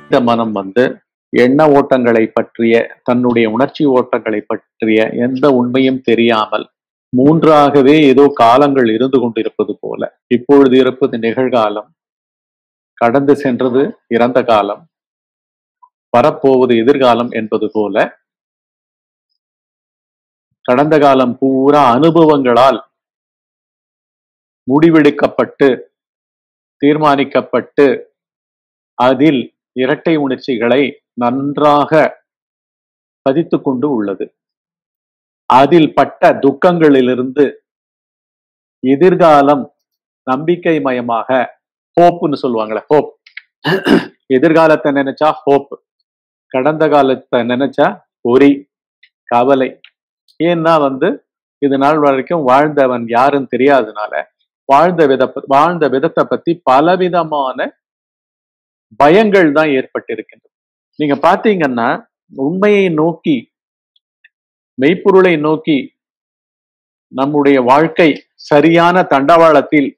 இந்த மனம் வந்து எண்ண ஓட்டங்களை பற்றிய தன்னுடைய உணர்ச்சி ஓட்டங்களை பற்றிய எந்த உண்மையும் தெரியாமல் மூன்றாகவே ஏதோ காலங்கள் இருந்து கொண்டிருப்பது போல இப்பொழுது இருப்பது நிகழ்காலம் கடந்து சென்றது இறந்த காலம் வரப்போவது எதிர்காலம் என்பது போல கடந்த காலம் பூரா அனுபவங்களால் முடிவெடுக்கப்பட்டு தீர்மானிக்கப்பட்டு அதில் இரட்டை உணர்ச்சிகளை நன்றாக பதித்து கொண்டு உள்ளது அதில் பட்ட துக்கங்களிலிருந்து எதிர்காலம் நம்பிக்கை மயமாக ஹோப்னு சொல்லுவாங்களே ஹோப் எதிர்காலத்தை நினைச்சா ஹோப் கடந்த காலத்தை நினைச்சா ஒரி கவலை ஏன்னா வந்து இது நாள் வரைக்கும் வாழ்ந்தவன் யாருன்னு தெரியாதனால வாழ்ந்த வித வாழ்ந்த விதத்தை பத்தி பலவிதமான பயங்கள் தான் ஏற்பட்டிருக்கின்றது நீங்க பாத்தீங்கன்னா உண்மையை நோக்கி மெய்ப்பொருளை நோக்கி நம்முடைய வாழ்க்கை சரியான தண்டவாளத்தில்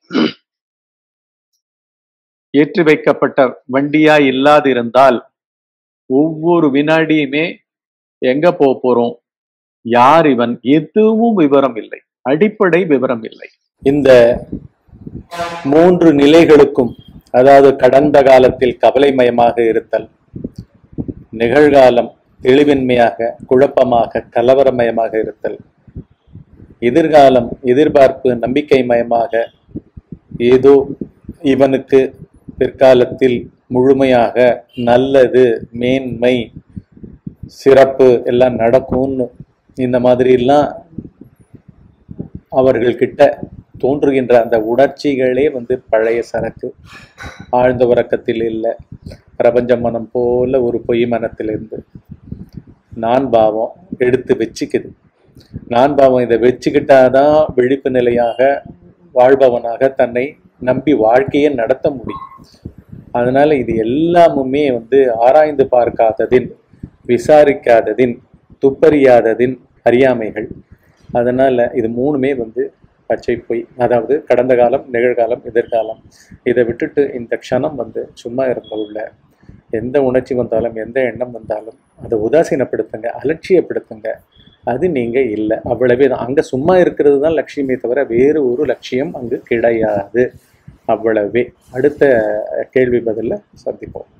ஏற்றி வைக்கப்பட்ட வண்டியா இல்லாதிருந்தால் ஒவ்வொரு வினாடியுமே எங்க போக போறோம் யார் இவன் எதுவும் விவரம் இல்லை அடிப்படை விவரம் இல்லை இந்த மூன்று நிலைகளுக்கும் அதாவது கடந்த காலத்தில் கவலைமயமாக இருத்தல் நிகழ்காலம் தெளிவின்மையாக குழப்பமாக கலவரமயமாக இருத்தல் எதிர்காலம் எதிர்பார்ப்பு நம்பிக்கை மயமாக ஏதோ இவனுக்கு பிற்காலத்தில் முழுமையாக நல்லது மேன்மை சிறப்பு எல்லாம் நடக்கும்னு இந்த மாதிரிலாம் அவர்கள்கிட்ட தோன்றுகின்ற அந்த உணர்ச்சிகளே வந்து பழைய சரக்கு ஆழ்ந்த உறக்கத்தில் இல்லை பிரபஞ்ச மனம் போல ஒரு பொய் மனத்திலிருந்து நான் பாவம் எடுத்து வச்சுக்குது நான் பாவம் இதை வச்சுக்கிட்டாதான் விழிப்பு நிலையாக வாழ்பவனாக தன்னை நம்பி வாழ்க்கையை நடத்த முடியும் அதனால இது எல்லாமுமே வந்து ஆராய்ந்து பார்க்காததின் விசாரிக்காததின் துப்பறியாததின் அறியாமைகள் அதனால இது மூணுமே வந்து பச்சை பொய் அதாவது கடந்த காலம் நிகழ்காலம் எதிர்காலம் இதை விட்டுட்டு இந்த க்ஷணம் வந்து சும்மா இருந்த உள்ள எந்த உணர்ச்சி வந்தாலும் எந்த எண்ணம் வந்தாலும் அதை உதாசீனப்படுத்துங்க அலட்சியப்படுத்துங்க அது நீங்க இல்லை அவ்வளவே தான் அங்க சும்மா இருக்கிறது தான் லட்சியமே தவிர வேறு ஒரு லட்சியம் அங்கு கிடையாது அவ்வளவே அடுத்த கேள்வி பதில்ல சந்திப்போம்